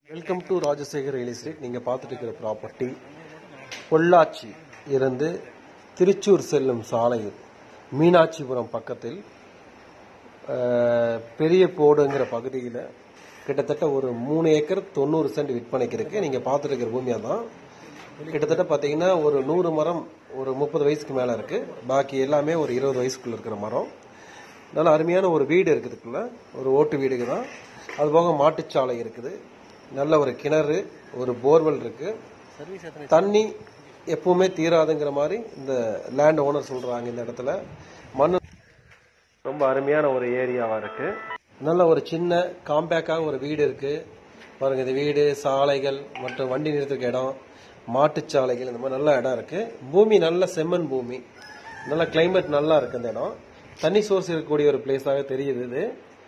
welcome to Rajasekar real estate நீங்கள் பார்த்துட்டு இருக்கிற ப்ராப்பர்ட்டி பொள்ளாச்சி இருந்து திருச்சூர் செல்லும் சாலையில் மீனாட்சிபுரம் பக்கத்தில் அஹ், பெரிய போடுங்கிற பகுதியில் கிட்டத்தட்ட ஒரு மூணு ஏக்கர் தொண்ணூறு சென்ட் விற்பனைக்கு இருக்கு நீங்கள் பார்த்துட்டு இருக்கிற பூமியாக தான் கிட்டத்தட்ட பார்த்தீங்கன்னா ஒரு நூறு மரம் ஒரு முப்பது வயசுக்கு மேலே இருக்கு பாக்கி எல்லாமே ஒரு இருபது வயசுக்குள்ள இருக்கிற மரம் நல்ல அருமையான ஒரு வீடு இருக்குதுக்குள்ள ஒரு ஓட்டு வீடுக்கு தான் அது போக மாட்டுச்சாலை இருக்குது நல்ல ஒரு கிணறு ஒரு போர்வெல் இருக்கு தண்ணி எப்பவுமே தீராதுங்கிற மாதிரி இந்த லேண்ட் ஓனர் சொல்றாங்க இந்த இடத்துல மண் ரொம்ப அருமையான ஒரு ஏரியாவா இருக்கு நல்ல ஒரு சின்ன காம்பேக்காக ஒரு வீடு இருக்கு பாருங்க இந்த வீடு சாலைகள் மற்றும் வண்டி நிறுத்துக்க இடம் மாட்டுச்சாலைகள் இந்த மாதிரி நல்ல இடம் இருக்கு பூமி நல்ல செம்மண் பூமி நல்ல கிளைமேட் நல்லா இருக்கு இந்த இடம் தண்ணி சோர்ஸ் இருக்கக்கூடிய ஒரு பிளேஸாக தெரியுது இது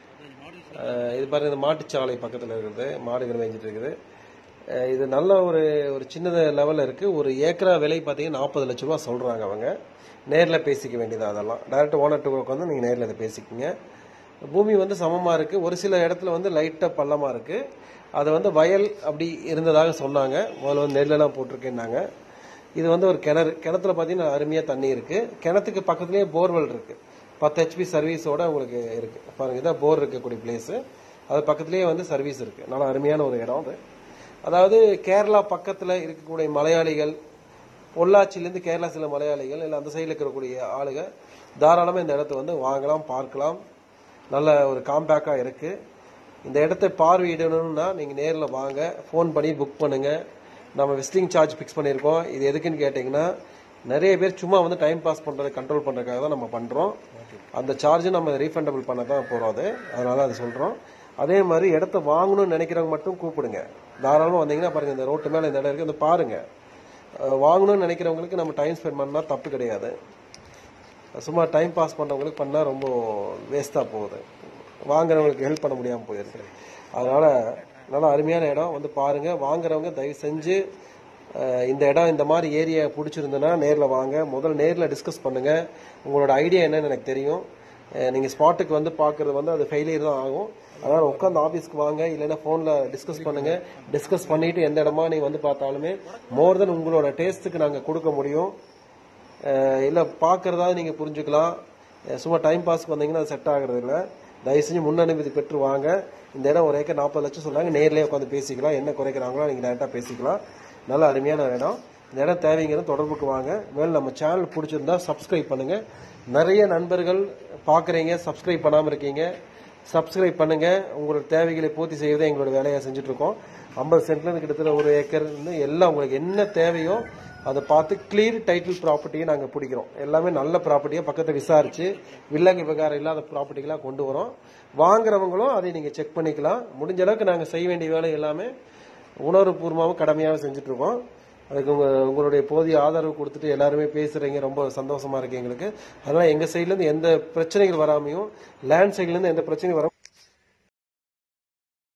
அஹ் இது பாருங்க இந்த மாட்டுச்சாலை பக்கத்தில் இருக்குது மாடுகள் மேய்ஞ்சிட்டு இருக்குது அஹ் இது நல்ல ஒரு ஒரு சின்னத லெவலில் இருக்கு ஒரு ஏக்கரா விலை பார்த்தீங்கன்னா நாற்பது லட்ச ரூபா சொல்றாங்க அவங்க நேரில் பேசிக்க வேண்டியது அதெல்லாம் டைரக்ட் ஓனர் டு உட்காந்து நீங்கள் நேரில் இதை பேசிக்கங்க பூமி வந்து சமமாக இருக்கு ஒரு சில இடத்துல வந்து லைட்டாக பள்ளமாக இருக்கு அது வந்து வயல் அப்படி இருந்ததாக சொன்னாங்க முதல்ல வந்து நெல்லெல்லாம் போட்டிருக்கேன்னாங்க இது வந்து ஒரு கிணறு கிணத்துல பார்த்தீங்கன்னா அருமையாக தண்ணி இருக்கு கிணத்துக்கு பக்கத்துலேயே போர்வெல் இருக்கு பத்து ஹெச்பி சர்வீஸோட உங்களுக்கு இருக்கு பாருங்க இதான் போர் இருக்கக்கூடிய பிளேஸ் அது பக்கத்துலேயே வந்து சர்வீஸ் இருக்கு நல்ல அருமையான ஒரு இடம் அது அதாவது கேரளா பக்கத்தில் இருக்கக்கூடிய மலையாளிகள் பொள்ளாச்சியிலேருந்து கேரளா சில மலையாளிகள் இல்லை அந்த சைடில் இருக்கக்கூடிய ஆளுங்க தாராளமாக இந்த இடத்த வந்து வாங்கலாம் பார்க்கலாம் நல்ல ஒரு காம்பேக்காக இருக்கு இந்த இடத்தை பார்வையிடணும்னா நீங்கள் நேரில் வாங்க ஃபோன் பண்ணி புக் பண்ணுங்க நம்ம விசிட்டிங் சார்ஜ் ஃபிக்ஸ் பண்ணியிருக்கோம் இது எதுக்குன்னு கேட்டிங்கன்னா நிறைய பேர் சும்மா வந்து டைம் பாஸ் பண்ணுறதை கண்ட்ரோல் பண்ணுறதுக்காக தான் நம்ம பண்ணுறோம் அந்த சார்ஜ் நம்ம ரீஃபண்டபிள் பண்ண தான் போகிறோம் அது அதனால அதை சொல்கிறோம் அதே மாதிரி இடத்த வாங்கணும்னு நினைக்கிறவங்க மட்டும் கூப்பிடுங்க தாராளமாக வந்தீங்கன்னா பாருங்க இந்த ரோட்டு மேலே இந்த இடம் இருக்கு அந்த பாருங்க அஹ் வாங்கணும்னு நினைக்கிறவங்களுக்கு நம்ம டைம் ஸ்பெண்ட் பண்ணால் தப்பு கிடையாது சும்மா டைம் பாஸ் பண்ணுறவங்களுக்கு பண்ணால் ரொம்ப வேஸ்ட்டாக போகுது வாங்குறவங்களுக்கு ஹெல்ப் பண்ண முடியாமல் போயிருக்கு அதனால நல்ல அருமையான இடம் வந்து பாருங்க வாங்குறவங்க தயவு செஞ்சு அஹ், இந்த இடம் இந்த மாதிரி ஏரியா பிடிச்சிருந்ததுன்னா நேரில் வாங்க முதல்ல நேரில் டிஸ்கஸ் பண்ணுங்க உங்களோட ஐடியா என்னன்னு எனக்கு தெரியும் அஹ், நீங்க ஸ்பாட்டுக்கு வந்து பார்க்கறது வந்து அது ஃபெயிலியர் தான் ஆகும் அதனால உட்காந்து ஆஃபீஸ்க்கு வாங்க இல்லைன்னா ஃபோனில் டிஸ்கஸ் பண்ணுங்க டிஸ்கஸ் பண்ணிட்டு எந்த இடமா நீங்க வந்து பார்த்தாலுமே மோர் தென் உங்களோட டேஸ்ட்டுக்கு நாங்கள் கொடுக்க முடியும் அஹ் இல்ல பாக்குறதா நீங்க புரிஞ்சுக்கலாம் அஹ் சும்மா டைம் பாஸ்க்கு வந்தீங்கன்னா அது செட் ஆகுறது இல்ல தயவு செஞ்சு முன் அனுமதி பெற்று வாங்க இந்த இடம் ஒரு ஏக்கர் நாற்பது லட்சம் சொன்னாங்க நேர்லயே உட்காந்து பேசிக்கலாம் என்ன குறைக்கிறாங்களோ நீங்க டேரக்டா பேசிக்கலாம் நல்ல அருமையான இடம் இந்த இடம் தேவைங்கிறது தொடர்புக்கு வாங்க மேலும் நம்ம சேனல் பிடிச்சிருந்தா சப்ஸ்கிரைப் பண்ணுங்க நிறைய நண்பர்கள் பாக்குறீங்க சப்ஸ்கிரைப் பண்ணாம இருக்கீங்க சப்ஸ்கிரைப் பண்ணுங்க உங்களோட தேவைகளை பூர்த்தி செய்வதே எங்களோட வேலையை செஞ்சுட்டு இருக்கோம் ஐம்பது சென்ட்ல இருந்து கிட்டத்தட்ட ஒரு ஏக்கர் இருந்து எல்லாம் உங்களுக்கு என்ன தேவையோ அதை பார்த்து கிளியர் டைட்டில் ப்ராப்பர்ட்டியை நாங்கள் பிடிக்கிறோம் எல்லாமே நல்ல ப்ராப்பர்ட்டியை பக்கத்தை விசாரிச்சு வில்லங்க விவகாரம் இல்லாத ப்ராப்பர்ட்டிகளாக கொண்டு வரோம் வாங்குறவங்களும் அதை நீங்கள் செக் பண்ணிக்கலாம் முடிஞ்ச அளவுக்கு நாங்கள் செய்ய வேண்டிய வேலை எல்லாமே உணர்வுபூர்வமாகவும் கடமையாகவும் செஞ்சுட்டு இருக்கோம் அதுக்கு உங்க உங்களுடைய போதிய ஆதரவு கொடுத்துட்டு எல்லாருமே பேசுறீங்க ரொம்ப சந்தோஷமா இருக்கு எங்களுக்கு அதனால எங்க சைட்ல இருந்து எந்த பிரச்சனைகள் வராமையும் லேண்ட் சைட்ல இருந்து எந்த பிரச்சனையும் வராம